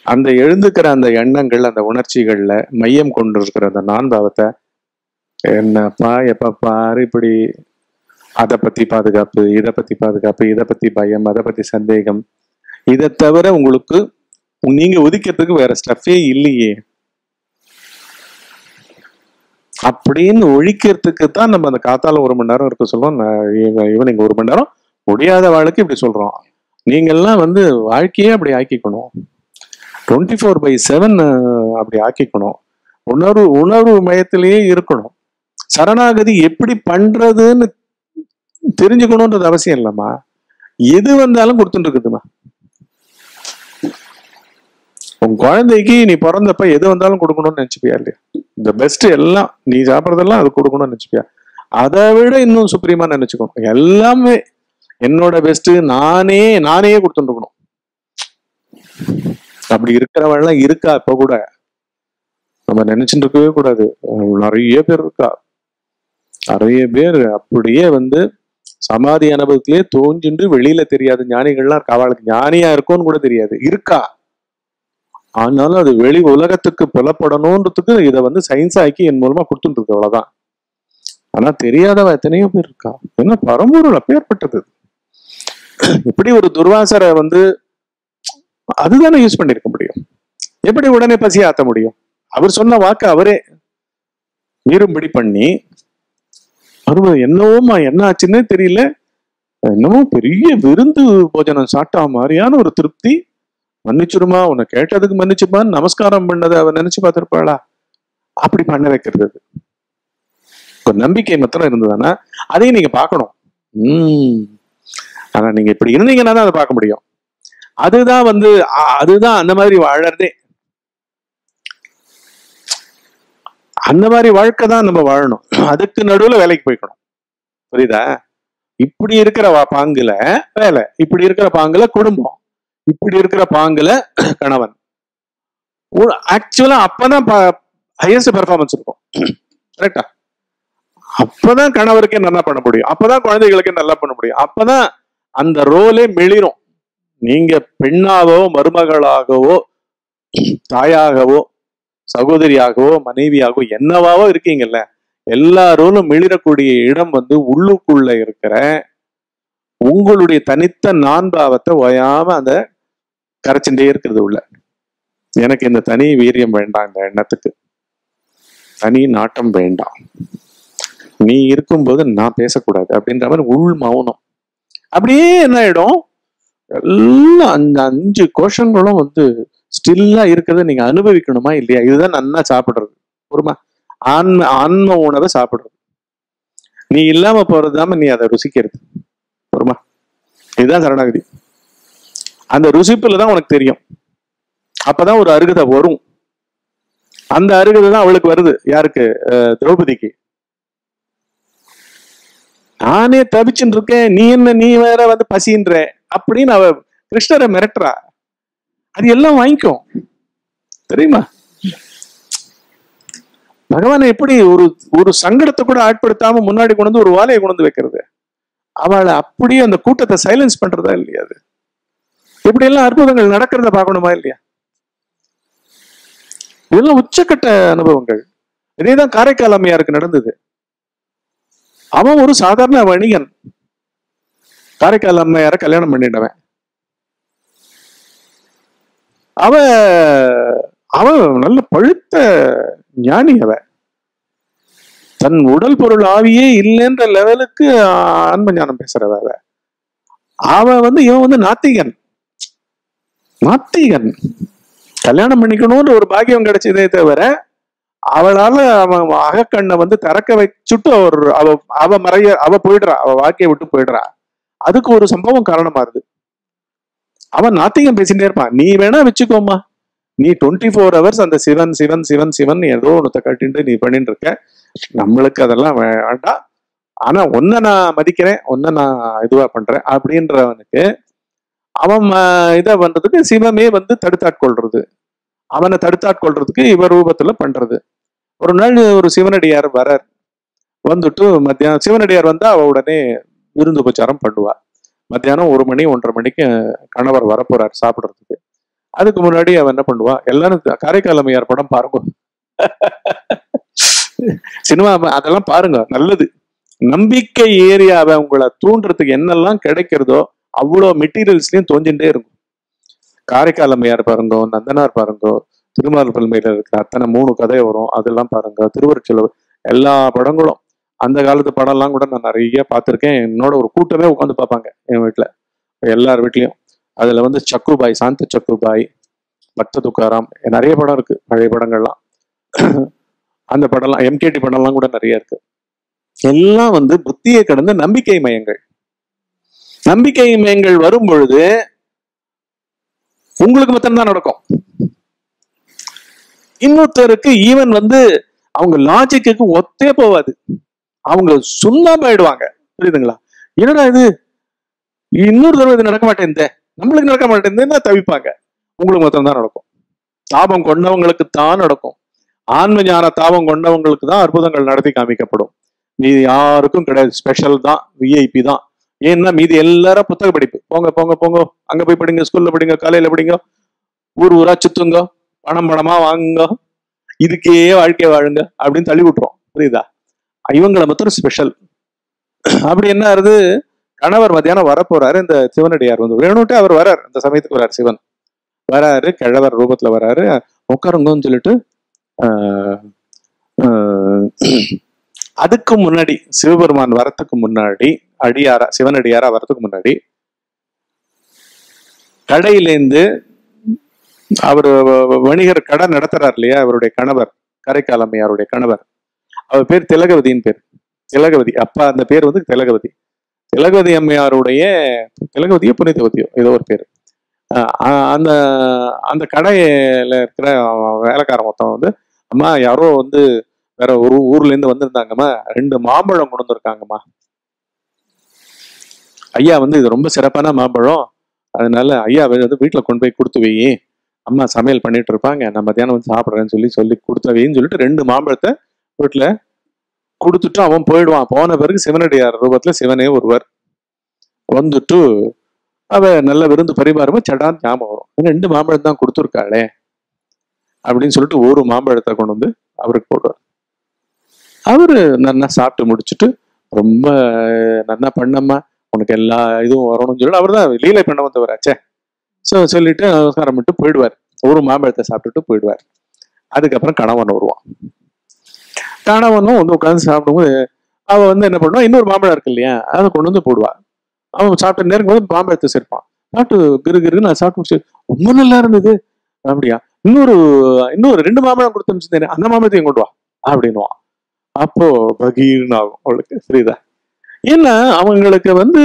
அந்த எழுந்துக்கிற அந்த எண்ணங்கள் அந்த உணர்ச்சிகள்ல மையம் கொண்டு இருக்கிற அந்த நான் பாவத்தை என்னப்பா எப்ப பாரு இப்படி அதை பத்தி பாதுகாப்பு இதை பத்தி பாதுகாப்பு இதை பத்தி பயம் அதை பத்தி சந்தேகம் இதை தவிர உங்களுக்கு நீங்க ஒதுக்கிறதுக்கு வேற ஸ்டஃபே இல்லையே அப்படின்னு ஒழிக்கிறதுக்கு தான் நம்ம அந்த காத்தால ஒரு மணி நேரம் இருக்க சொல்றோம் ஈவினிங் ஒரு மணி நேரம் முடியாத வாழ்க்கை இப்படி சொல்றோம் நீங்கெல்லாம் வந்து வாழ்க்கையே அப்படி ஆக்கிக்கணும் டுவெண்ட்டி ஃபோர் பை செவன் அப்படி ஆக்கிக்கணும் உணர்வு உணர்வு மயத்திலேயே இருக்கணும் சரணாகதி எப்படி பண்றதுன்னு தெரிஞ்சுக்கணுன்றது அவசியம் இல்லைம்மா எது வந்தாலும் கொடுத்துட்டு இருக்குதுமா உன் குழந்தைக்கு நீ பிறந்தப்ப எது வந்தாலும் கொடுக்கணும்னு நினைச்சுப்பியா இல்லையா இந்த பெஸ்ட் எல்லாம் நீ சாப்பிட்றதெல்லாம் அது கொடுக்கணும்னு நினைச்சுப்பியா அதை விட இன்னும் சுப்ரீமா நினைச்சுக்கணும் எல்லாமே என்னோட பெஸ்ட் நானே நானே கொடுத்துட்டு இருக்கணும் அப்படி இருக்கிறவெல்லாம் இருக்கா இப்ப கூட நம்ம நினைச்சுட்டு இருக்கவே கூடாது நிறைய பேர் இருக்கா நிறைய பேர் அப்படியே வந்து சமாதி அனுபவத்திலே தோஞ்சுண்டு வெளியில தெரியாத ஞானிகள்லாம் இருக்கா அவளுக்கு ஞானியா இருக்கும்னு கூட தெரியாது இருக்கா ஆனாலும் அது வெளி உலகத்துக்கு புலப்படணுன்றதுக்கு இதை வந்து சயின்ஸ் ஆக்கி என் மூலமா கொடுத்துட்டு இருக்கு அவ்வளவுதான் ஆனா தெரியாதவ எத்தனையோ பேர் இருக்கா என்ன பரம்பொருள் அப்பேற்பட்டது இப்படி ஒரு துர்வாசரை வந்து அதுதானே யூஸ் பண்ணிருக்க முடியும் எப்படி உடனே பசி ஆத்த முடியும் அவர் சொன்ன வாக்கு அவரே மீறும்படி பண்ணி அவரு என்னவோமா என்ன ஆச்சுன்னே தெரியல என்னமோ பெரிய விருந்து போஜனம் சாப்பிட்டா மாதிரியான ஒரு திருப்தி மன்னிச்சிருமா உன்னை கேட்டதுக்கு மன்னிச்சுப்பான்னு நமஸ்காரம் பண்ணதை அவன் நினைச்சு பார்த்திருப்பாளா அப்படி பண்ண வைக்கிறது அது. ஒரு நம்பிக்கை மாத்திரம் இருந்ததுன்னா அதையும் நீங்க பார்க்கணும் உம் ஆனா நீங்க இப்படி இருந்தீங்கன்னா தான் அதை பார்க்க முடியும் அதுதான் வந்து அ- அதுதான் அந்த மாதிரி வாழறதே அந்த மாதிரி வாழ்க்கை தான் நம்ம வாழணும் அதுக்கு நடுவுல வேலைக்கு போய்க்கணும் புரியுதா இப்படி இருக்கிற வா- பாங்குல வேலை இப்படி இருக்கிற பாங்குல குடும்பம் இப்படி இருக்கிற பாங்குல கணவன் ஆக்சுவலா அப்பதான் ஹையஸ்ட் பெர்ஃபார்மன்ஸ் இருக்கும் கரெக்டா அப்பதான் கணவருக்கே நல்லா பண்ண முடியும் அப்பதான் குழந்தைகளுக்கே நல்லா பண்ண முடியும் அப்பதான் அந்த ரோலே மெளிரும் நீங்க பெண்ணாகவோ மருமகளாகவோ தாயாகவோ சகோதரியாகவோ மனைவியாகவோ என்னவாவோ இருக்கீங்கல்ல எல்லா ரோலும் மிளிரக்கூடிய இடம் வந்து உள்ளுக்குள்ள இருக்கிற உங்களுடைய தனித்த நான் பாவத்தை ஓயாம அந்த கரைச்சுட்டே இருக்கிறது உள்ள எனக்கு இந்த தனி வீரியம் வேண்டாம் இந்த எண்ணத்துக்கு தனி நாட்டம் வேண்டாம் நீ இருக்கும்போது நான் பேசக்கூடாது அப்படின்ற மாதிரி உள் மௌனம் அப்படியே என்ன ஆயிடும் எல்லாம் அந்த அஞ்சு கோஷங்களும் வந்து ஸ்டில்லா இருக்கிறத நீங்க அனுபவிக்கணுமா இல்லையா இதுதான் நன்னா சாப்பிடுறது ஒருமா ஆன்ம ஆன்ம உணவை சாப்பிடுறது நீ இல்லாம போறதாம நீ அதை ருசிக்கிறது ஒருமா இதுதான் சரணாகதி அந்த ருசிப்புல தான் உனக்கு தெரியும் அப்பதான் ஒரு அருகதை வரும் அந்த அருகதை தான் அவளுக்கு வருது யாருக்கு அஹ், திரௌபதிக்கு நானே தவிச்சுட்டு இருக்கேன் நீ என்ன நீ வேற வந்து பசின்ற அப்படின்னு அவ கிருஷ்ணரை மிரட்டுறா அது எல்லாம் வாங்கிக்கும் தெரியுமா பகவானை எப்படி ஒரு ஒரு சங்கடத்தை கூட ஆட்படுத்தாம முன்னாடி கொண்டு வந்து ஒரு வாலையை கொண்டு வந்து வைக்கிறது அவளை அப்படியே அந்த கூட்டத்தை சைலன்ஸ் பண்றதா இல்லையா அது இப்படி எல்லாம் அற்புதங்கள் நடக்கிறத பார்க்கணுமா இல்லையா இதெல்லாம் உச்சக்கட்ட அனுபவங்கள் இதேதான் காரைக்கால் அம்மையாருக்கு நடந்தது அவன் ஒரு சாதாரண வணிகன் காரைக்கால் அம்மையார கல்யாணம் பண்ணிட்டவன் அவ அவன் நல்ல பழுத்த ஞானி அவ தன் உடல் பொருள் ஆவியே இல்லைன்ற லெவலுக்கு ஆன்ம ஞானம் பேசுறவ அவ அவ வந்து இவன் வந்து நாத்திகன் நாத்திகன் கல்யாணம் பண்ணிக்கணும்னு ஒரு பாக்கியம் கிடைச்சதே தவிர அவளால அவன் அகக்கண்ணை வந்து திறக்க வச்சுட்டு அவர் அவ அவ மறைய அவ போயிடுறா அவ வாழ்க்கையை விட்டு போயிடுறா அதுக்கு ஒரு சம்பவம் காரணமா இருக்கு அவன் நாத்திகம் பேசிட்டே இருப்பான் நீ வேணா வச்சுக்கோமா நீ டுவெண்ட்டி ஃபோர் ஹவர்ஸ் அந்த சிவன் சிவன் சிவன் சிவன் ஏதோ ஒன்றத்தை கட்டிட்டு நீ பண்ணிட்டு இருக்க நம்மளுக்கு அதெல்லாம் வேண்டாம் ஆனா ஒன்ன நான் மதிக்கிறேன் ஒன்ன நான் இதுவா பண்றேன் அப்படின்றவனுக்கு அவன் ம- இதை பண்றதுக்கு சிவமே வந்து தடுத்தாட்கொள்றது அவனை தடுத்தாட்கொள்றதுக்கு இவ ரூபத்துல பண்றது ஒரு நாள் ஒரு சிவனடியார் வரார் வந்துட்டு மத்தியானம் சிவனடியார் வந்தா அவ உடனே விருந்து உபச்சாரம் பண்ணுவா மத்தியானம் ஒரு மணி ஒன்றரை மணிக்கு கணவர் வரப்போறார் சாப்பிடுறதுக்கு அதுக்கு முன்னாடி அவன் என்ன பண்ணுவா எல்லாரும் காரைக்கால் அம்மையார் படம் பாருங்க சினிமா அதெல்லாம் பாருங்க நல்லது நம்பிக்கை ஏரியாவை உங்களை தூண்டுறதுக்கு என்னெல்லாம் கிடைக்கிறதோ அவ்வளோ மெட்டீரியல்ஸ்லயும் தோஞ்சுட்டே இருக்கும் காரைக்கால் அம்மையார் பாருங்க நந்தனார் பாருங்க திருமால் பல்மையில இருக்கிற அத்தனை மூணு கதை வரும் அதெல்லாம் பாருங்க திருவருட்செலவு எல்லா படங்களும் அந்த காலத்து படம்லாம் கூட நான் நிறைய பார்த்துருக்கேன் என்னோட ஒரு கூட்டமே உட்காந்து பார்ப்பாங்க என் வீட்டுல எல்லார் வீட்லயும் அதுல வந்து சக்குபாய் சாந்த சக்குபாய் பக்த துக்காராம் நிறைய படம் இருக்கு பழைய படங்கள்லாம் அந்த படம்லாம் எம்கேடி படம்லாம் கூட நிறைய இருக்கு எல்லாம் வந்து புத்தியை கடந்த நம்பிக்கை மயங்கள் நம்பிக்கை மயங்கள் வரும் பொழுது உங்களுக்கு மட்டும்தான் நடக்கும் இன்னொருத்தருக்கு ஈவன் வந்து அவங்க லாஜிக்கு ஒத்தே போவாது அவங்க சுண்ணாம ஆயிடுவாங்க புரியுதுங்களா என்னடா இது இன்னொரு தடவை இது நடக்க மாட்டேங்குதே நம்மளுக்கு நடக்க மாட்டேங்குதுன்னா தவிப்பாங்க உங்களுக்கு மொத்தம் தான் நடக்கும் தாபம் கொண்டவங்களுக்கு தான் நடக்கும் ஆன்ம ஞான தாபம் கொண்டவங்களுக்கு தான் அற்புதங்கள் நடத்தி காமிக்கப்படும் மீதி யாருக்கும் கிடையாது ஸ்பெஷல் தான் விஐபி தான் ஏன்னா மீதி எல்லாரும் புத்தக படிப்பு போங்க போங்க போங்க அங்க போய் படிங்க ஸ்கூல்ல படிங்க காலையில படிங்க ஊர் ஊரா சுத்துங்க பணம் பணமா வாங்குங்க இதுக்கே வாழ்க்கைய வாழுங்க அப்படின்னு தள்ளி விட்டுரும் புரியுதா இவங்களை மாத்திரம் ஸ்பெஷல் அப்படி என்ன ஆகுது கணவர் மத்தியானம் வரப்போறாரு இந்த சிவனடியார் வந்து வேணும்ட்டு அவர் வரார் அந்த சமயத்துக்கு வரார் சிவன் வராரு கிழவர் ரூபத்துல வராரு உட்காருங்கன்னு சொல்லிட்டு ஆஹ், ஆஹ், அதுக்கு முன்னாடி சிவபெருமான் வரத்துக்கு முன்னாடி அடியாரா சிவனடியாரா வரத்துக்கு முன்னாடி கடையிலேந்து அவர் வணிகர் கடை நடத்துறார் இல்லையா அவருடைய கணவர் காரைக்கால் அம்மையாருடைய கணவர் அவர் பேர் திலகவதியின் பேர் திலகவதி அப்பா அந்த பேர் வந்து திலகவதி திலகவதி அம்மையாருடைய திலகவதியோ புனிதவதியோ ஏதோ ஒரு பேர் அஹ் அஹ் அந்த அந்த கடையில இருக்கிற வேலைக்காரன் மொத்தம் வந்து அம்மா யாரோ வந்து வேற ஒரு ஊர்ல இருந்து வந்திருந்தாங்கம்மா ரெண்டு மாம்பழம் கொண்டு வந்திருக்காங்கம்மா ஐயா வந்து இது ரொம்ப சிறப்பான மாம்பழம் அதனால ஐயா வந்து வீட்டுல கொண்டு போய் கொடுத்து வை அம்மா சமையல் பண்ணிட்டு இருப்பாங்க நான் மத்தியானம் வந்து சாப்பிட்றேன்னு சொல்லி சொல்லி கொடுத்த வைன்னு சொல்லிட்டு ரெண்டு மாம்பழத்தை வீட்டுல கொடுத்துட்டு அவன் போயிடுவான் போன பிறகு சிவனடியார் ரூபத்துல சிவனே ஒருவர் வந்துட்டு அவ நல்ல விருந்து பரிமாறும் சடான் ஞாபகம் வரும் இன்னும் ரெண்டு மாம்பழம் தான் கொடுத்துருக்காளே அப்படின்னு சொல்லிட்டு ஒரு மாம்பழத்தை கொண்டு வந்து அவருக்கு போடுவார் அவரு நன்னா சாப்பிட்டு முடிச்சுட்டு ரொம்ப நன்னா பண்ணம்மா உனக்கு எல்லா இதுவும் வரணும்னு சொல்லிட்டு அவர் தான் லீலை பண்ண வந்தவராச்சே ஸோ சொல்லிட்டு நமஸ்காரம் பண்ணிட்டு போயிடுவார் ஒரு மாம்பழத்தை சாப்பிட்டுட்டு போயிடுவார் அதுக்கப்புறம் கணவன் வருவான் கணவனும் வந்து உட்காந்து சாப்பிடும்போது அவ வந்து என்ன பண்ணுவா இன்னொரு மாம்பழம் இருக்கு இல்லையா அதை கொண்டு வந்து போடுவா அவன் சாப்பிட்ட நேரம் போது மாம்பழத்தை சேர்ப்பான் சாப்பிட்டு கிரு கிரு நான் சாப்பிட்டு முடிச்சு ரொம்ப நல்லா இருந்தது அப்படியா இன்னொரு இன்னொரு ரெண்டு மாம்பழம் கொடுத்து அனுப்பிச்சிருந்தேன் அந்த மாம்பழத்தையும் கொண்டு வா அப்படின்னுவான் அப்போ பகீர்னு ஆகும் அவளுக்கு புரியுதா ஏன்னா அவங்களுக்கு வந்து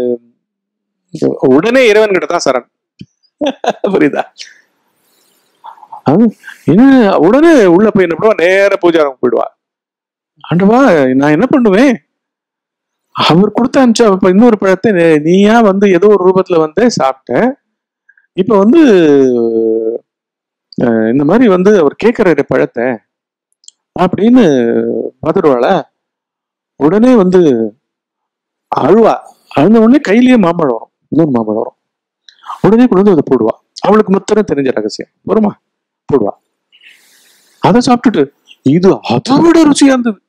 உடனே இறைவன் கிட்ட தான் சரண் புரியுதா அது என்ன உடனே உள்ள போய் என்ன பண்ணுவா நேர பூஜை ரூம் போயிடுவா ஆண்டவா நான் என்ன பண்ணுவேன் அவர் கொடுத்த அனுப்பிச்சா இப்ப இன்னொரு பழத்தை நீ- நீயா வந்து ஏதோ ஒரு ரூபத்துல வந்து சாப்பிட்ட இப்ப வந்து அஹ், இந்த மாதிரி வந்து அவர் கேட்கிறாரு பழத்தை அப்படின்னு பதறுவாள உடனே வந்து அழுவா அழுந்த உடனே கையிலேயே மாம்பழம் வரும் இன்னொரு மாம்பழம் வரும் உடனே கொண்டு வந்து அதை போடுவா அவளுக்கு மொத்தம் தெரிஞ்ச ரகசியம் வருமா போடுவா அதை சாப்பிட்டுட்டு இது அதை விட ருச்சியா இருந்தது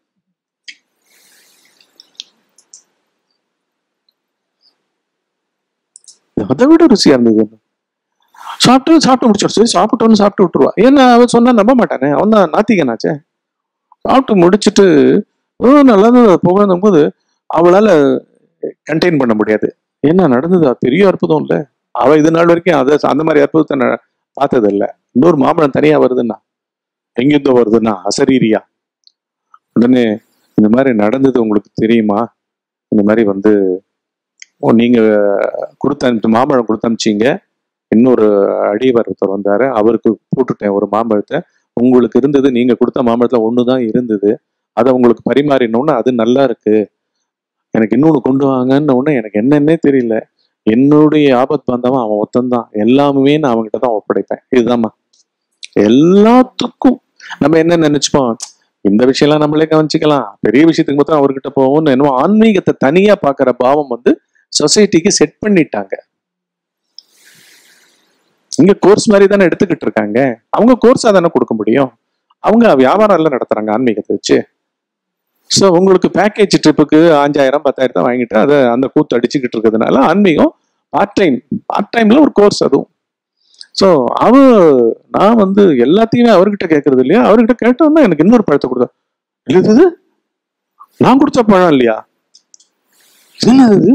அதை விட ருசியா இருந்தது சாப்பிட்டு சாப்பிட்டு முடிச்சிடும் சரி சாப்பிட்டோன்னு சாப்பிட்டு விட்டுருவா ஏன்னா அவன் சொன்னா நம்ப மாட்டானே அவன் தான் நாத்திகனாச்சே சாப்பிட்டு முடிச்சிட்டு ஓ நல்லா இருந்தது அது புகழும் போது அவளால கண்டெயின் பண்ண முடியாது என்ன நடந்தது அது பெரிய அற்புதம் இல்ல அவ இது நாள் வரைக்கும் அதை அந்த மாதிரி அற்புதத்தை ந- பார்த்தது இல்ல இன்னொரு மாம்பழம் தனியா வருதுன்னா எங்கிருந்தோ வருதுன்னா அசரீரியா உடனே இந்த மாதிரி நடந்தது உங்களுக்கு தெரியுமா இந்த மாதிரி வந்து ஓ, நீங்க கொடுத்த அனுப்பி மாம்பழம் கொடுத்து அனுப்பிச்சீங்க இன்னொரு அடியவர் ஒருத்தர் வந்தாரு அவருக்கு போட்டுட்டேன் ஒரு மாம்பழத்தை உங்களுக்கு இருந்தது நீங்க கொடுத்த மாம்பழத்துல ஒண்ணுதான் இருந்தது அதை உங்களுக்கு பரிமாறினோன்னு அது நல்லா இருக்கு எனக்கு இன்னொன்னு கொண்டு வாங்கன்னு உடனே எனக்கு என்னன்னே தெரியல என்னுடைய ஆபத் பாந்தவன் அவன் ஒத்தந்தான் எல்லாமே நான் அவன்கிட்ட தான் ஒப்படைப்பேன் இதுதாம்மா எல்லாத்துக்கும் நம்ம என்ன நினைச்சுப்போம் இந்த விஷயம்லாம் நம்மளே கவனிச்சுக்கலாம் பெரிய விஷயத்துக்கு மொத்தம் அவர்கிட்ட போவோம்னு என்னமோ ஆன்மீகத்தை தனியா பாக்குற பாவம் வந்து சொசைட்டிக்கு செட் பண்ணிட்டாங்க இங்க கோர்ஸ் மாதிரி தானே எடுத்துக்கிட்டு இருக்காங்க அவங்க கோர்ஸா தானே கொடுக்க முடியும் அவங்க வியாபாரம் எல்லாம் நடத்துறாங்க ஆன்மீகத்தை வச்சு ஸோ உங்களுக்கு பேக்கேஜ் ட்ரிப்புக்கு அஞ்சாயிரம் பத்தாயிரத்தை வாங்கிட்டு அதை அந்த கூத்து அடிச்சுக்கிட்டு இருக்கிறதுனால ஆன்மீகம் பார்ட் டைம் பார்ட் டைம்ல ஒரு கோர்ஸ் அதுவும் ஸோ அவ நான் வந்து எல்லாத்தையுமே அவர்கிட்ட கேட்கறது இல்லையா அவர்கிட்ட கேட்டோம்னா எனக்கு இன்னொரு பழத்தை கொடுத்தா இல்ல இது நான் கொடுத்த பழம் இல்லையா என்னது இது?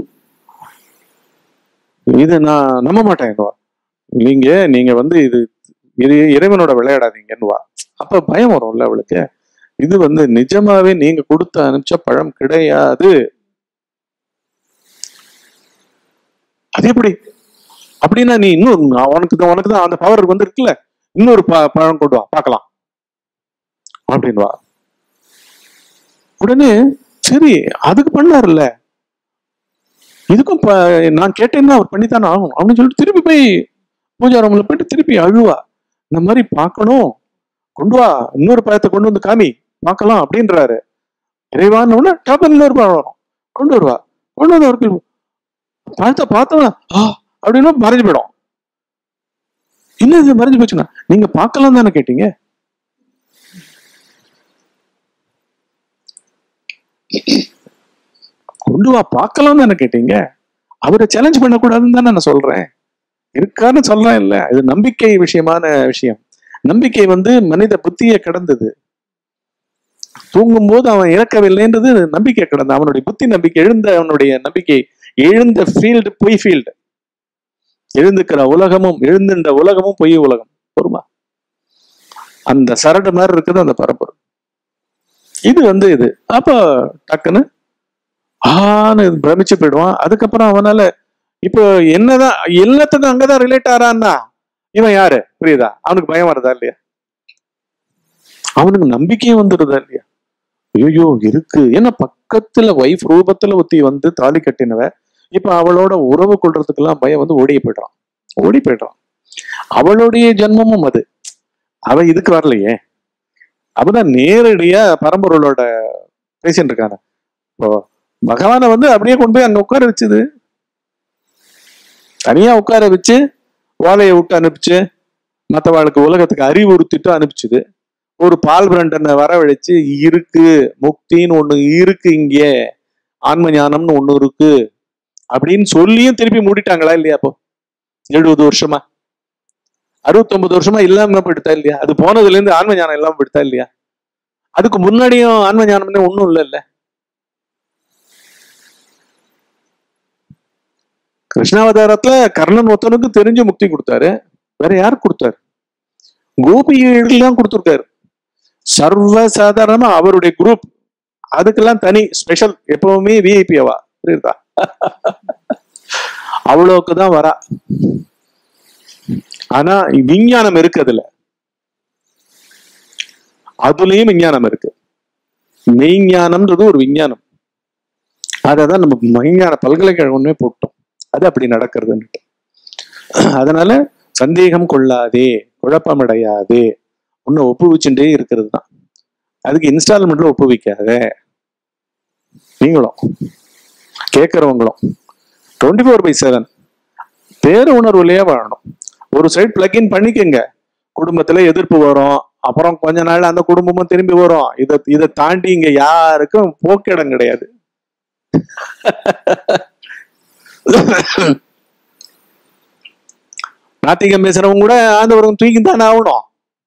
இது நான் நம்ப மாட்டேன் நீங்க நீங்க வந்து இது இது இறைவனோட விளையாடாதீங்கன்னு வா அப்ப பயம் வரும்ல அவளுக்கு இது வந்து நிஜமாவே நீங்க கொடுத்த அனுப்பிச்ச பழம் கிடையாது அது எப்படி அப்படின்னா நீ இன்னும் உனக்கு தான் உனக்கு தான் அந்த பவர் வந்து இருக்குல்ல இன்னொரு ப- பழம் கொண்டு வா பார்க்கலாம் அப்படின்னு வா உடனே சரி அதுக்கு பண்ணாருல்ல இதுக்கும் ப- நான் கேட்டேன்னா அவர் பண்ணித்தானே ஆகும் அப்படின்னு சொல்லிட்டு திருப்பி போய் பூஜா ரூம்ல போயிட்டு திருப்பி அழுவா இந்த மாதிரி பார்க்கணும் கொண்டு வா இன்னொரு பழத்தை கொண்டு வந்து காமி பார்க்கலாம் அப்படின்றாரு இறைவான்னு உடனே டபுள் இன்னொரு பழம் வரும் கொண்டு வருவா கொண்டு வந்து அவருக்கு பழத்தை பார்த்தவன ஆ அப்படின்னு மறைஞ்சு போயிடும் என்ன இது மறைஞ்சு போச்சுன்னா நீங்க பார்க்கலாம் தானே கேட்டீங்க கொண்டு வா பார்க்கலாம் தானே கேட்டீங்க அவரை சேலஞ்ச் பண்ணக்கூடாதுன்னு தானே நான் சொல்றேன் இருக்கான்னு சொல்றேன் இல்ல இது நம்பிக்கை விஷயமான விஷயம் நம்பிக்கை வந்து மனித புத்தியை கடந்தது தூங்கும்போது அவன் இறக்கவில்லைன்றது நம்பிக்கை கடந்த அவனுடைய புத்தி நம்பிக்கை எழுந்த அவனுடைய நம்பிக்கை எழுந்த ஃபீல்டு பொய் ஃபீல்டு எழுந்துக்கிற உலகமும் எழுந்துன்ற உலகமும் பொய் உலகம் பொறுமா அந்த சரடு மாதிரி இருக்குது அந்த பரம்பொருள் இது வந்து இது அப்போ டக்குன்னு ஆன்னு பிரமிச்சு போயிடுவான் அதுக்கப்புறம் அவனால இப்போ என்னதான் எல்லாத்துக்கும் அங்கதான் ரிலேட் ஆறான்னா இவன் யாரு புரியுதா அவனுக்கு பயம் வருதா இல்லையா அவனுக்கு நம்பிக்கையும் வந்துடுதா இல்லையா ஐயோ இருக்கு ஏன்னா பக்கத்துல வைஃப் ரூபத்துல ஒத்தி வந்து தாலி கட்டினவ இப்ப அவளோட உறவு கொள்றதுக்கெல்லாம் பயம் வந்து ஓடி போயிடுறான் ஓடி போயிடுறான் அவளுடைய ஜென்மமும் அது அவ இதுக்கு வரலையே அவதான் நேரடியா பரம்பொருளோட பேசிட்டு இருக்காங்க இப்போ பகவானை வந்து அப்படியே கொண்டு போய் அங்க உட்கார வச்சுது தனியா உட்கார வச்சு ஓலையை விட்டு அனுப்பிச்சு மற்றவாளுக்கு உலகத்துக்கு அறிவுறுத்திட்டு அனுப்பிச்சுது ஒரு பால் பிரண்டனை வரவழைச்சு இருக்கு முக்தின்னு ஒண்ணு இருக்கு இங்கே ஆன்ம ஞானம்னு ஒண்ணு இருக்கு அப்படின்னு சொல்லியும் திருப்பி மூடிட்டாங்களா இல்லையா அப்போ எழுபது வருஷமா அறுபத்தொன்பது வருஷமா இல்லாம போயிடுதா இல்லையா அது போனதுல இருந்து ஆன்ம ஞானம் இல்லாம போயிடுதா இல்லையா அதுக்கு முன்னாடியும் ஆன்ம ஞானம்னே ஒண்ணும் இல்ல இல்ல கிருஷ்ணாவதாரத்துல கர்ணன் ஒருத்தனுக்கு தெரிஞ்சு முக்தி கொடுத்தாரு வேற யார் கொடுத்தாரு கோபிகைகள் தான் கொடுத்துருக்காரு சர்வ சாதாரணமா அவருடைய குரூப் அதுக்கெல்லாம் தனி ஸ்பெஷல் எப்பவுமே விஐபி அவா புரியுதா அவ்வளவுக்கு தான் வரா ஆனா விஞ்ஞானம் இருக்கு அதுல அதுலயும் விஞ்ஞானம் இருக்கு மெய்ஞானம்ன்றது ஒரு விஞ்ஞானம் அததான் நம்ம மெய்ஞான பல்கலைக்கழகமே போட்டோம் அது அப்படி நடக்கிறதுன்னுட்டு அதனால சந்தேகம் கொள்ளாதே குழப்பமடையாதே ஒன்னு ஒப்புவிச்சுட்டே இருக்கிறது தான் அதுக்கு இன்ஸ்டால்மெண்ட்ல ஒப்புவிக்காத நீங்களும் கேட்கறவங்களும் டுவெண்ட்டி ஃபோர் பை செவன் பேரு உணர்வுலயே வாழணும் ஒரு சைடு பிளக்இன் பண்ணிக்கங்க குடும்பத்துல எதிர்ப்பு வரும் அப்புறம் கொஞ்ச நாள் அந்த குடும்பமும் திரும்பி வரும் இதை இதை தாண்டி இங்க யாருக்கும் போக்கிடம் கிடையாது நாத்திகம் பேசுறவங்க கூட ஆண்டவரும் தூக்கி தானே ஆகணும்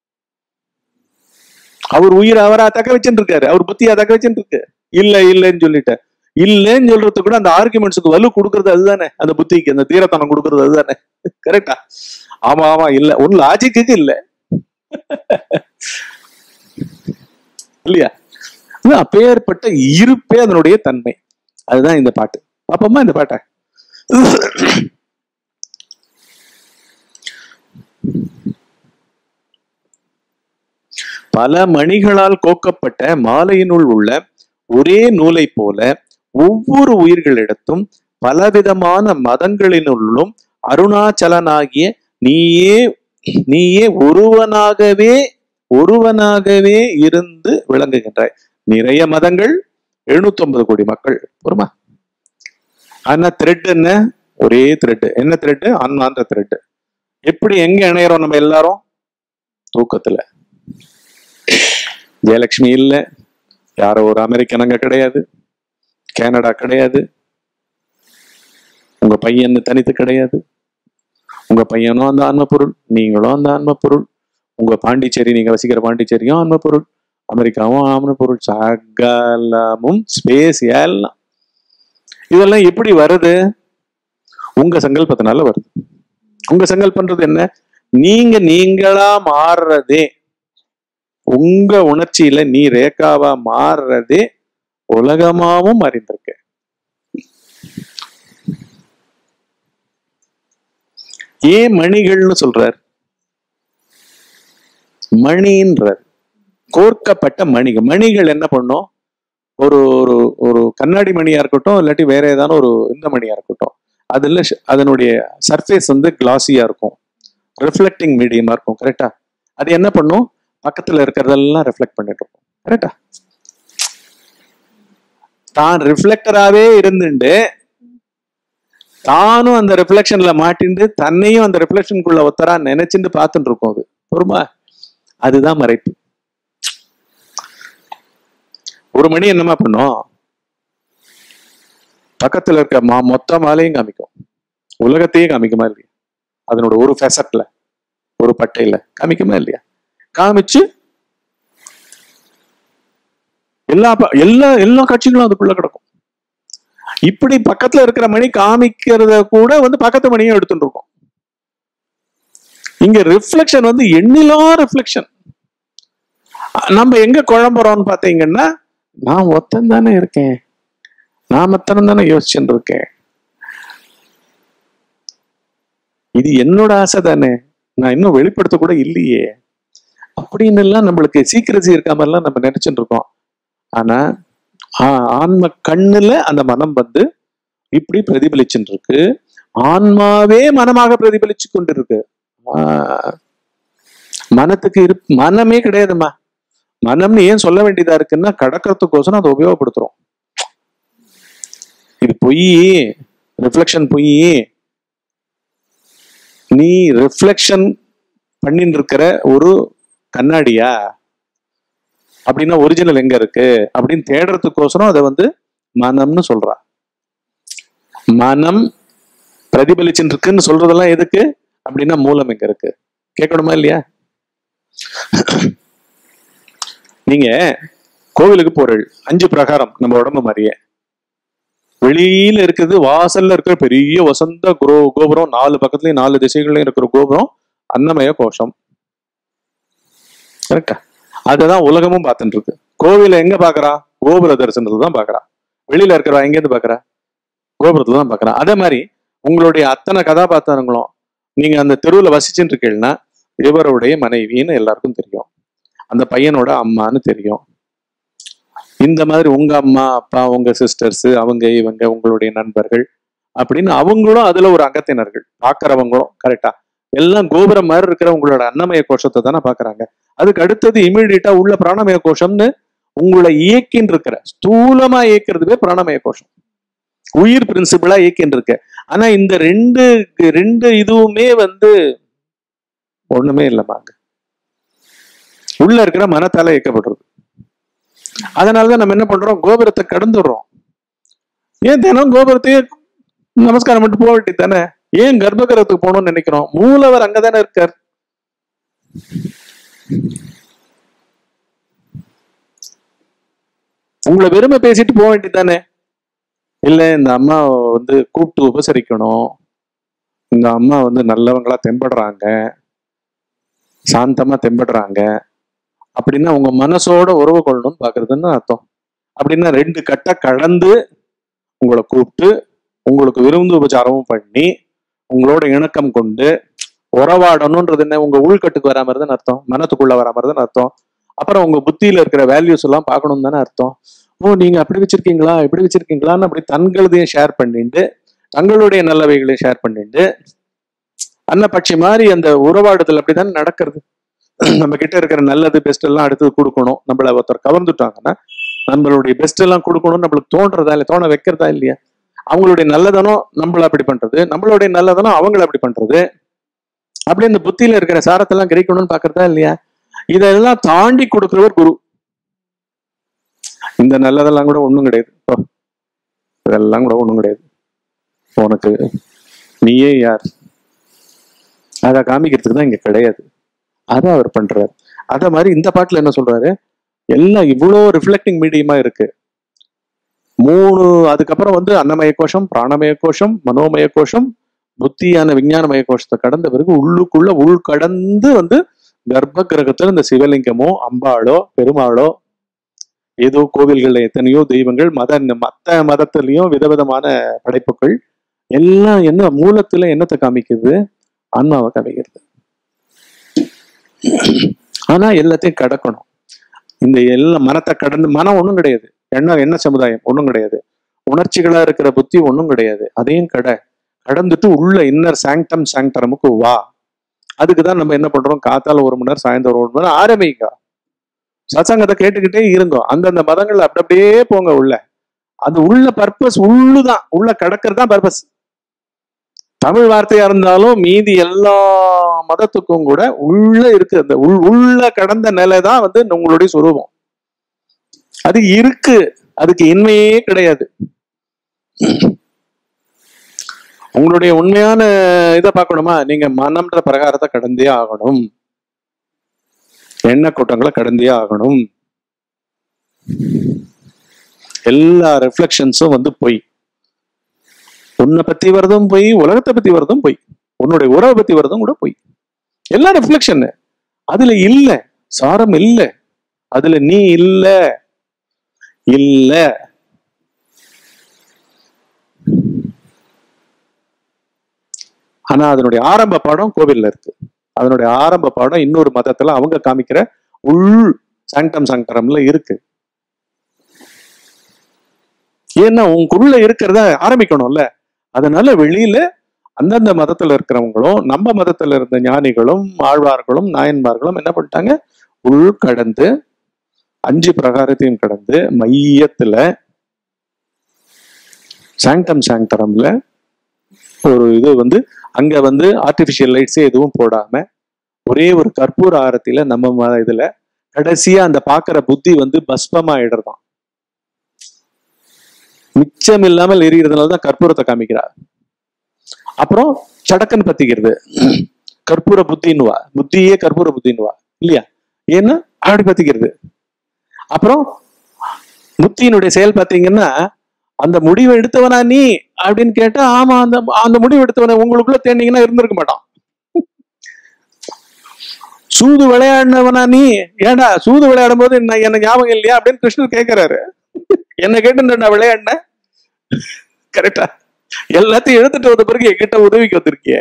அவர் உயிர் அவரா தக்க வச்சுட்டு இருக்காரு அவர் புத்தியா தக்க வச்சுட்டு இருக்கு இல்ல இல்லைன்னு சொல்லிட்டு இல்லைன்னு சொல்றது கூட அந்த ஆர்குமெண்ட்ஸுக்கு வலு கொடுக்கறது அதுதானே அந்த புத்திக்கு அந்த தீரத்தனம் கொடுக்கறது அதுதானே கரெக்டா ஆமா ஆமா இல்ல ஒன்னு லாஜிக்கு இல்ல இல்லையா இது அப்பேற்பட்ட இருப்பே அதனுடைய தன்மை அதுதான் இந்த பாட்டு பாப்போமா இந்த பாட்டை பல மணிகளால் கோக்கப்பட்ட மாலையினுள் உள்ள ஒரே நூலை போல ஒவ்வொரு உயிர்களிடத்தும் பலவிதமான மதங்களினுள்ளும் அருணாச்சலனாகிய நீயே நீயே ஒருவனாகவே ஒருவனாகவே இருந்து விளங்குகின்றாய் நிறைய மதங்கள் 750 கோடி மக்கள் பொறுமா ஆனா த்ரெட் என்ன ஒரே த்ரெட் என்ன த்ரெட் ஆன்மான்ற த்ரெட் எப்படி எங்க இணையறோம் நம்ம எல்லாரும் தூக்கத்துல ஜெயலட்சுமி இல்ல யாரோ ஒரு அமெரிக்கன் அங்க கிடையாது கனடா கிடையாது உங்க பையன் தனித்து கிடையாது உங்க பையனும் அந்த ஆன்ம பொருள் நீங்களும் அந்த ஆன்ம பொருள் உங்க பாண்டிச்சேரி நீங்க வசிக்கிற பாண்டிச்சேரியும் ஆன்ம பொருள் அமெரிக்காவும் ஆன்ம பொருள் சகலமும் ஸ்பேஸ் எல்லாம் இதெல்லாம் எப்படி வருது உங்க சங்கல்பத்தினால வருது உங்க சங்கல்பன்றது என்ன நீங்க நீங்களா மாறுறதே உங்க உணர்ச்சியில நீ ரேகாவா மாறுறதே உலகமாவும் அறிந்திருக்கு ஏன் மணிகள்னு சொல்றார் மணின்றார் கோர்க்கப்பட்ட மணிகள் மணிகள் என்ன பண்ணும் ஒரு ஒரு ஒரு கண்ணாடி மணியா இருக்கட்டும் இல்லாட்டி வேற ஏதாவது ஒரு இந்த மணியா இருக்கட்டும் அதுல ஷ- அதனுடைய சர்ஃபேஸ் வந்து கிளாஸியா இருக்கும் ரிஃப்ளெக்டிங் மீடியமா இருக்கும் கரெக்டா அது என்ன பண்ணும் பக்கத்துல இருக்கிறதெல்லாம் ரிஃப்ளெக்ட் பண்ணிட்டு இருக்கும் கரெக்டா தான் ரிஃப்ளெக்டராகவே இருந்துட்டு தானும் அந்த ரிஃப்ளெக்ஷன்ல மாட்டிண்டு தன்னையும் அந்த ரிஃப்ளெக்ஷனுக்குள்ள ஒத்தரா நினைச்சுட்டு பார்த்துட்டு இருக்கும் அது பொறுமா அதுதான் மறைப்பு ஒரு மணி என்னமா பண்ணும் பக்கத்துல இருக்க மா மொத்த மாலையும் காமிக்கும் உலகத்தையே காமிக்குமா இல்லையா அதனோட ஒரு ஃபெசட்ல ஒரு பட்டையில காமிக்குமா இல்லையா காமிச்சு எல்லா ப- எல்லா எல்லா காட்சிகளும் அதுக்குள்ள கிடக்கும் இப்படி பக்கத்துல இருக்கிற மணி காமிக்கிறத கூட வந்து பக்கத்து மணியும் எடுத்துட்டு இருக்கும் இங்க ரிஃப்ளெக்ஷன் வந்து எண்ணிலா ரிஃப்ளெக்ஷன் நம்ம எங்க குழம்புறோம்னு பாத்தீங்கன்னா நான் ஒத்தன் தானே இருக்கேன் நான் மத்தனம் தானே யோசிச்சுட்டு இருக்கேன் இது என்னோட ஆசை தானே நான் இன்னும் வெளிப்படுத்த கூட இல்லையே அப்படின்னு எல்லாம் நம்மளுக்கு சீக்கிரசி இருக்காம எல்லாம் நம்ம நினைச்சுட்டு இருக்கோம் ஆனா ஆ- ஆன்ம கண்ணுல அந்த மனம் வந்து இப்படி பிரதிபலிச்சுட்டு இருக்கு ஆன்மாவே மனமாக பிரதிபலிச்சு கொண்டு இருக்கு ஆஹ் மனத்துக்கு இரு மனமே கிடையாதும்மா மனம்னு ஏன் சொல்ல வேண்டியதா இருக்குன்னா கடக்கிறதுக்கோசரம் அதை உபயோகப்படுத்துறோம் இது பொய் ரிஃப்ளெக்ஷன் பொய் நீ ரிஃப்ளெக்ஷன் பண்ணிட்டு இருக்கிற ஒரு கண்ணாடியா அப்படின்னா ஒரிஜினல் எங்க இருக்கு அப்படின்னு தேடுறதுக்கோசரம் அதை வந்து மனம்னு சொல்றா மனம் பிரதிபலிச்சுட்டு இருக்குன்னு சொல்றதெல்லாம் எதுக்கு அப்படின்னா மூலம் எங்க இருக்கு கேட்கணுமா இல்லையா நீங்க கோவிலுக்கு போறீள் அஞ்சு பிரகாரம் நம்ம உடம்பு மாதிரியே வெளியில இருக்குது வாசல்ல இருக்கிற பெரிய வசந்த குரோ கோபுரம் நாலு பக்கத்துலயும் நாலு திசைகள்லயும் இருக்கிற கோபுரம் அன்னமய கோஷம் கரெக்டா அதுதான் உலகமும் பார்த்துட்டு இருக்கு கோவில எங்க பாக்குறா கோபுர தரிசனத்துல தான் பாக்குறா வெளியில இருக்கிறவா எங்க இருந்து பாக்குறா கோபுரத்துல தான் பாக்குறா அதே மாதிரி உங்களுடைய அத்தனை கதாபாத்திரங்களும் நீங்க அந்த தெருவுல வசிச்சுட்டு இருக்கீங்கன்னா இவருடைய மனைவின்னு எல்லாருக்கும் தெரியும் அந்த பையனோட அம்மான்னு தெரியும் இந்த மாதிரி உங்க அம்மா அப்பா உங்க சிஸ்டர்ஸ் அவங்க இவங்க உங்களுடைய நண்பர்கள் அப்படின்னு அவங்களும் அதுல ஒரு அங்கத்தினர்கள் பாக்குறவங்களும் கரெக்டா எல்லாம் கோபுரம் மாதிரி இருக்கிற உங்களோட அன்னமய கோஷத்தை தானே பாக்குறாங்க அதுக்கு அடுத்தது இமீடியட்டா உள்ள பிராணமய கோஷம்னு உங்களை இயக்கின்னு இருக்கிற ஸ்தூலமா இயக்கிறது பேர் பிராணமய கோஷம் உயிர் பிரின்சிபிளா இயக்கின்னு இருக்கு ஆனா இந்த ரெண்டு ரெண்டு இதுவுமே வந்து ஒண்ணுமே இல்லைம்மாங்க உள்ள இருக்கிற மனத்தால இயக்கப்படுறது அதனாலதான் நம்ம என்ன பண்றோம் கோபுரத்தை கடந்துடுறோம் ஏன் தினம் கோபுரத்தையே நமஸ்காரம் பண்ணிட்டு போக வேண்டியது தானே ஏன் கர்ப்பகிரகத்துக்கு போகணும்னு நினைக்கிறோம் மூலவர் அங்கதானே இருக்கார் உங்களை வெறுமை பேசிட்டு போக வேண்டியது தானே இல்ல இந்த அம்மா வந்து கூப்பிட்டு உபசரிக்கணும் இந்த அம்மா வந்து நல்லவங்களா தென்படுறாங்க சாந்தமா தென்படுறாங்க அப்படின்னா உங்க மனசோட உறவு கொள்ளணும்னு பாக்குறதுன்னு அர்த்தம் அப்படின்னா ரெண்டு கட்டை கடந்து உங்களை கூப்பிட்டு உங்களுக்கு விருந்து உபச்சாரமும் பண்ணி உங்களோட இணக்கம் கொண்டு உறவாடணும்ன்றது என்ன உங்க உள்கட்டுக்கு வரா மாதிரி தானே அர்த்தம் மனத்துக்குள்ள வரா மாதிரி தானே அர்த்தம் அப்புறம் உங்க புத்தியில இருக்கிற வேல்யூஸ் எல்லாம் பார்க்கணும் தானே அர்த்தம் ஓ நீங்க அப்படி வச்சிருக்கீங்களா இப்படி வச்சிருக்கீங்களான்னு அப்படி தங்களதையும் ஷேர் பண்ணிட்டு தங்களுடைய நல்லவைகளையும் ஷேர் பண்ணிட்டு அன்னப்பட்சி மாதிரி அந்த உறவாடுதல் அப்படிதானே நடக்கிறது நம்ம கிட்ட இருக்கிற நல்லது பெஸ்ட் எல்லாம் அடுத்து கொடுக்கணும் நம்மள ஒருத்தர் கவர்ந்துட்டாங்கன்னா நம்மளுடைய பெஸ்ட் எல்லாம் கொடுக்கணும்னு நம்மளுக்கு தோன்றதா இல்லை தோண வைக்கிறதா இல்லையா அவங்களுடைய நல்லதனம் நம்மள அப்படி பண்றது நம்மளுடைய நல்லதனம் அவங்கள அப்படி பண்றது அப்படி இந்த புத்தியில இருக்கிற சாரத்தெல்லாம் கிரகிக்கணும்னு பாக்குறதா இல்லையா இதெல்லாம் தாண்டி கொடுக்கிறவர் குரு இந்த நல்லதெல்லாம் கூட ஒண்ணும் கிடையாது ஓ, இதெல்லாம் கூட ஒண்ணும் கிடையாது உனக்கு நீயே யார் அதை காமிக்கிறதுக்கு தான் இங்க கிடையாது அதை அவர் பண்றாரு அத மாதிரி இந்த பாட்டுல என்ன சொல்றாரு எல்லாம் இவ்வளோ ரிஃப்ளெக்டிங் மீடியமா இருக்கு மூணு அதுக்கப்புறம் வந்து அன்னமய கோஷம் பிராணமய கோஷம் மனோமய கோஷம் புத்தியான விஞ்ஞானமய கோஷத்தை கடந்த பிறகு உள்ளுக்குள்ள உள் கடந்து வந்து கர்ப்ப கிரகத்துல இந்த சிவலிங்கமோ அம்பாளோ பெருமாளோ ஏதோ கோவில்கள்ல எத்தனையோ தெய்வங்கள் மத மத்த மதத்திலையும் விதவிதமான படைப்புகள் எல்லாம் என்ன மூலத்துல என்னத்தை காமிக்குது ஆன்மாவை காமிக்கிறது ஆனா எல்லாத்தையும் கடக்கணும் இந்த எல்லா மனத்தை கடந்து மனம் ஒண்ணும் கிடையாது எண்ணம் என்ன சமுதாயம் ஒண்ணும் கிடையாது உணர்ச்சிகளா இருக்கிற புத்தி ஒண்ணும் கிடையாது அதையும் கட கடந்துட்டு உள்ள இன்னர் சாங்டம் சாங்டரமுக்கு வா அதுக்கு தான் நம்ம என்ன பண்றோம் காத்தால ஒரு மணி நேரம் சாயந்தரம் ஒரு மணி நேரம் ஆரம்பிங்க சத்சங்கத்தை கேட்டுக்கிட்டே இருங்கோ அந்தந்த மதங்கள் அப்படி அப்படியே போங்க உள்ள அது உள்ள பர்பஸ் உள்ளுதான் உள்ள கடக்கிறது தான் பர்பஸ் தமிழ் வார்த்தையா இருந்தாலும் மீதி எல்லா மதத்துக்கும் கூட உள்ள இருக்கு அந்த உள் உள்ள கடந்த நிலை தான் வந்து உங்களுடைய சுரூபம் அது இருக்கு அதுக்கு இன்மையே கிடையாது உங்களுடைய உண்மையான இதை பார்க்கணுமா நீங்க மனம்ன்ற பிரகாரத்தை கடந்தே ஆகணும் எண்ண கூட்டங்களை கடந்தே ஆகணும் எல்லா ரிஃப்ளெக்ஷன்ஸும் வந்து பொய் உன்னை பத்தி வரதும் பொய் உலகத்தை பத்தி வரதும் பொய் உன்னுடைய உறவை பத்தி வரதும் கூட பொய் எல்லாம் ரிஃப்ளெக்ஷன் அதுல இல்ல சாரம் இல்ல அதுல நீ இல்ல இல்ல ஆனா அதனுடைய ஆரம்ப பாடம் கோவில்ல இருக்கு அதனுடைய ஆரம்ப பாடம் இன்னொரு மதத்துல அவங்க காமிக்கிற உள் சாங்டம் சாங்டரம்ல இருக்கு ஏன்னா உங்களுக்குள்ள இருக்கிறத ஆரம்பிக்கணும்ல அதனால வெளியில அந்தந்த மதத்துல இருக்கிறவங்களும் நம்ம மதத்துல இருந்த ஞானிகளும் ஆழ்வார்களும் நாயன்மார்களும் என்ன பண்ணிட்டாங்க உள் கடந்து அஞ்சு பிரகாரத்தையும் கடந்து மையத்துல சாங்டம் சாங்டரம்ல ஒரு இது வந்து அங்க வந்து ஆர்டிபிஷியல் லைட்ஸே எதுவும் போடாம ஒரே ஒரு கற்பூர ஆரத்தில நம்ம ம- இதுல கடைசியா அந்த பாக்குற புத்தி வந்து பஸ்பமாயிடுறதாம் மிச்சம் இல்லாமல் எரியறதுனால தான் கற்பூரத்தை காமிக்கிறார் அப்புறம் சடக்குன்னு பத்திக்கிறது கற்பூர புத்தின்னுவா புத்தியே கற்பூர புத்தின்னுவா இல்லையா ஏன்னா அப்படி பத்திக்கிறது அப்புறம் புத்தியினுடைய செயல் பார்த்தீங்கன்னா அந்த முடிவை எடுத்தவனா நீ அப்படின்னு கேட்டா ஆமா அந்த அந்த முடிவு எடுத்தவன உங்களுக்குள்ள தேடினீங்கன்னா இருந்திருக்க மாட்டான் சூது விளையாடினவனா நீ ஏன்டா சூது விளையாடும் போது என்ன எனக்கு ஞாபகம் இல்லையா அப்படின்னு கிருஷ்ணர் கேட்கிறாரு என்ன கேட்டு நான் விளையாடினேன் கரெக்டா எல்லாத்தையும் எடுத்துட்டு வந்த பிறகு என்கிட்ட உதவிக்கு வந்திருக்கிய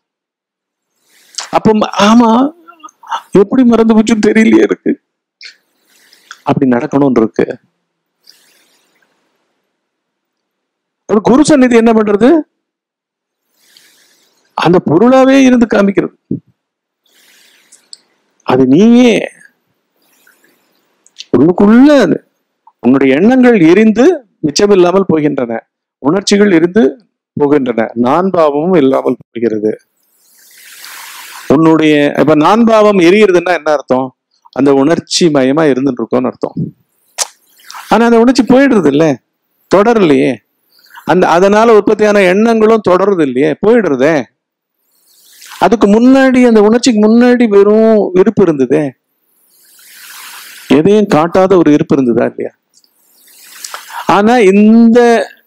அப்ப ம- ஆமா எப்படி மறந்து போச்சுன்னு தெரியலையே இருக்கு அப்படி நடக்கணும்னு இருக்கு ஒரு குரு சந்நிதி என்ன பண்றது அந்த பொருளாவே இருந்து காமிக்கிறது அது நீயே உள்ளுக்குள்ள அது. உன்னுடைய எண்ணங்கள் எரிந்து மிச்சமில்லாமல் போகின்றன உணர்ச்சிகள் எரிந்து போகின்றன நான் பாவமும் இல்லாமல் போகிறது உன்னுடைய இப்ப நான் பாவம் எரியுறதுன்னா என்ன அர்த்தம் அந்த உணர்ச்சி மயமா இருந்துட்டு இருக்கோம்னு அர்த்தம் ஆனா அந்த உணர்ச்சி போயிடுறது இல்ல தொடரலையே அந்த அதனால உற்பத்தியான எண்ணங்களும் தொடருது இல்லையே போயிடுறதே அதுக்கு முன்னாடி அந்த உணர்ச்சிக்கு முன்னாடி வெறும் விருப்பு இருந்ததே எதையும் காட்டாத ஒரு இருப்பு இருந்ததா இல்லையா ஆனா இந்த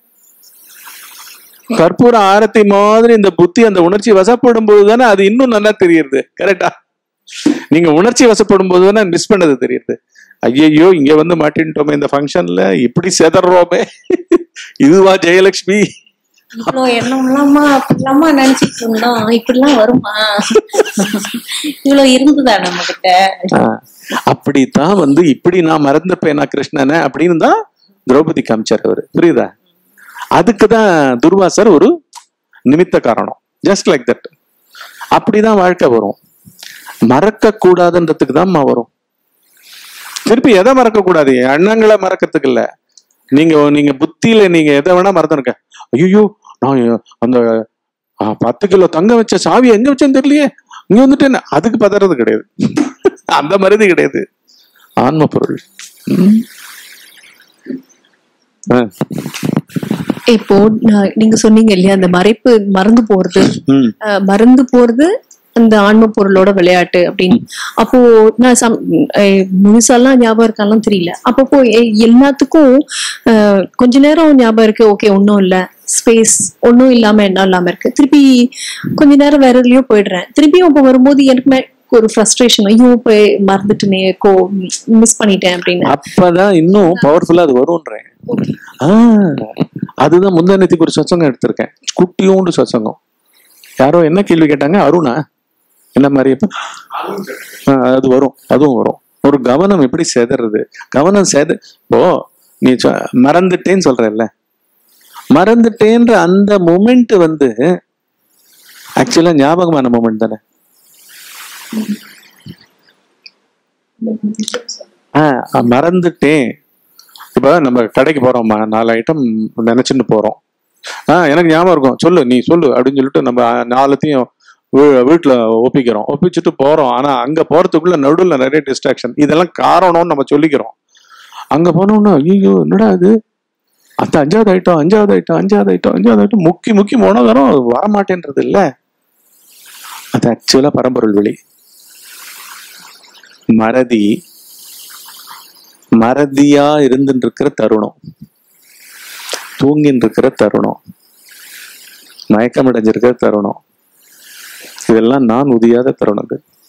கற்பூர ஆரத்தி மாதிரி இந்த புத்தி அந்த உணர்ச்சி வசப்படும் போது தானே அது இன்னும் நல்லா தெரியுது கரெக்டா நீங்க உணர்ச்சி வசப்படும் போது தானே மிஸ் பண்ணது தெரியுது ஐயையோ இங்க வந்து மாட்டின்ட்டோமே இந்த ஃபங்க்ஷன்ல இப்படி செதறோமே இதுவா ஜெயலட்சுமி இவ்வளோ எண்ணம் இல்லாமா அப்படிலாமா நினைச்சிட்டு இருந்தோம் இப்படிலாம் வருமா இவ்வளோ இருந்துதா நம்ம கிட்ட ஆஹ், அப்படித்தான் வந்து இப்படி நான் மறந்துப்பேனா கிருஷ்ணனை அப்படின்னு தான் திரௌபதி காமிச்சார் அவரு புரியுதா அதுக்கு தான் துர்வாசர் ஒரு நிமித்த காரணம் ஜஸ்ட் லைக் தட் அப்படிதான் வாழ்க்கை வரும் மறக்க கூடாதுன்றதுக்கு தான் வரும் திருப்பி எதை மறக்க கூடாது எண்ணங்களை மறக்கிறதுக்கு இல்ல நீங்க நீங்க புத்தியில நீங்க எதை வேணா மறந்துருங்க ஐயோ நான் அந்த ஆ, பத்து கிலோ தங்கம் வச்ச சாவி எங்க வச்சேன்னு தெரியலையே இங்க வந்துட்டு என்ன அதுக்கு பதறது கிடையாது அந்த மருதி கிடையாது ஆன்ம பொருள் ம். ஆ, இப்போ நான் நீங்க சொன்னீங்க இல்லையா அந்த மறைப்பு மறந்து போறது ம். அஹ், மறந்து போறது அந்த ஆன்ம பொருளோட விளையாட்டு அப்படின்னு அப்போ நான் சம் அஹ், முழுசாலாம் ஞாபகம் இருக்காலாம் தெரியல அப்பப்போ எ- எல்லாத்துக்கும் அஹ், கொஞ்ச நேரம் ஞாபகம் இருக்கு ஓகே ஒன்றும் இல்ல ஸ்பேஸ் ஒன்றும் இல்லாம என்ன இல்லாம இருக்கு திருப்பி கொஞ்ச நேரம் வேற எதுலயோ போயிடுறேன் திருப்பியும் அப்போ வரும்போது எனக்கு மே- ஒரு ஃப்ரஸ்ட்ரேஷன் ஐயோ போய் மறந்துட்டுனே கோ மிஸ் பண்ணிட்டேன் அப்படின்னு அப்பதான் இன்னும் பவர்ஃபுல்லா அது வரும்ன்றேன் ஆ, அதுதான் முந்தானத்துக்கு ஒரு சத்சங்கம் எடுத்திருக்கேன் குட்டியோண்டு சத்சங்கம் யாரோ என்ன கேள்வி கேட்டாங்க அருணா என்ன மாதிரி ஆ, அது வரும் அதுவும் வரும் ஒரு கவனம் எப்படி செதறது கவனம் செத இப்போ நீ சொ- மறந்துட்டேன்னு சொல்றல்ல மறந்துட்டேன்ற அந்த மூமெண்ட் வந்து ஆக்சுவலா ஞாபகமான மூமெண்ட் தானே ஆ மறந்துட்டேன் இப்ப நம்ம கடைக்கு போறோம்மா நாலு ஐட்டம் நினைச்சுன்னு போறோம் ஆ எனக்கு ஞாபகம் இருக்கும் சொல்லு நீ சொல்லு அப்படின்னு சொல்லிட்டு நம்ம நாலுத்தையும் வீ- வீட்டுல ஒப்பிக்கிறோம் ஒப்பிச்சுட்டு போறோம் ஆனா அங்க போறதுக்குள்ள நடுவுல நிறைய டிஸ்ட்ராக்ஷன் இதெல்லாம் காரணம்னு நம்ம சொல்லிக்கிறோம் அங்க போனோம்னா ஐயோ என்னடா இது அந்த அஞ்சாவது ஐட்டம் அஞ்சாவது ஐட்டம் அஞ்சாவது ஐட்டம் அஞ்சாவது ஐட்டம் முக்கி முக்கி போன தரம் வரமாட்டேன்றது இல்ல அது ஆக்சுவலா பரம்பொருள் வெளி மறதி மறதியா இருந்துட்டு இருக்கிற தருணம் தூங்கின்னு இருக்கிற தருணம் மயக்கம் அடைஞ்சிருக்கிற தருணம் இதெல்லாம் நான் உதியாத தருணங்கள்